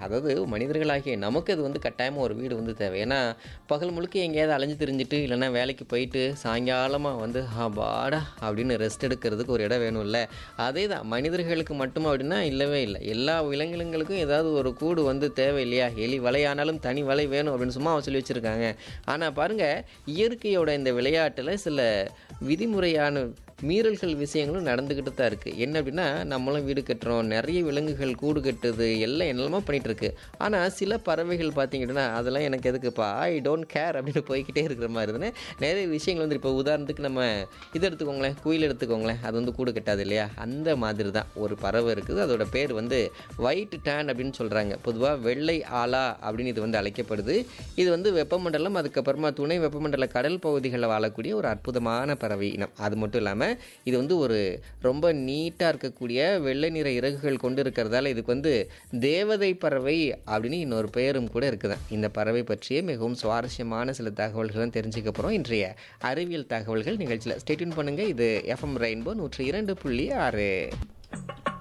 அதாவது மனிதர்களாகிய நமக்கு அது வந்து கட்டாயமாக ஒரு வீடு வந்து தேவை ஏன்னா பகல் முழுக்க எங்கேயாவது அலைஞ்சு திரிஞ்சுட்டு இல்லைன்னா வேலைக்கு போயிட்டு சாயங்காலமாக வந்து பாடா அப்படின்னு ரெஸ்ட் எடுக்கிறதுக்கு ஒரு இடம் வேணும்ல அதே தான் மனிதர்களுக்கு மட்டும் அப்படின்னா இல்லவே இல்லை எல்லா விலங்கினங்களுக்கும் ஏதாவது ஒரு கூடு வந்து தேவை இல்லையா எலி வலையானாலும் தனி வலை வேணும் அப்படின்னு சும்மா சொல்லி வச்சுருக்காங்க ஆனால் பாருங்கள் இயற்கையோட இந்த விளையாட்டில் சில விதிமுறையான மீறல்கள் விஷயங்களும் நடந்துக்கிட்டு தான் இருக்குது என்ன அப்படின்னா நம்மளும் வீடு கட்டுறோம் நிறைய விலங்குகள் கூடு கட்டுது எல்லாம் என்னெல்லாமோ பண்ணிகிட்டு இருக்கு ஆனால் சில பறவைகள் பார்த்தீங்கன்னா அதெல்லாம் எனக்கு எதுக்குப்பா ஐ டோன்ட் கேர் அப்படின்னு போய்கிட்டே இருக்கிற மாதிரி தானே நிறைய விஷயங்கள் வந்து இப்போ உதாரணத்துக்கு நம்ம இது எடுத்துக்கோங்களேன் குயில் எடுத்துக்கோங்களேன் அது வந்து கூடு கட்டாது இல்லையா அந்த மாதிரி தான் ஒரு பறவை இருக்குது அதோட பேர் வந்து ஒயிட் டேன் அப்படின்னு சொல்கிறாங்க பொதுவாக வெள்ளை ஆலா அப்படின்னு இது வந்து அழைக்கப்படுது இது வந்து வெப்பமண்டலம் அதுக்கப்புறமா துணை வெப்பமண்டல கடல் பகுதிகளில் வாழக்கூடிய ஒரு அற்புதமான பறவை இனம் அது மட்டும் இல்லாமல் இது வந்து ஒரு ரொம்ப நீட்டாக இருக்கக்கூடிய வெள்ளை நிற இறகுகள் கொண்டு இருக்கிறதால இதுக்கு வந்து தேவதை பறவை அப்படின்னு இன்னொரு பெயரும் கூட இருக்குதான் இந்த பறவை பற்றிய மிகவும் சுவாரஸ்யமான சில தகவல்களும் தெரிஞ்சுக்க போகிறோம் இன்றைய அறிவியல் தகவல்கள் நிகழ்ச்சியில் ஸ்டேட்யூன் பண்ணுங்கள் இது எஃப்எம் ரெயின்போ நூற்றி இரண்டு புள்ளி ஆறு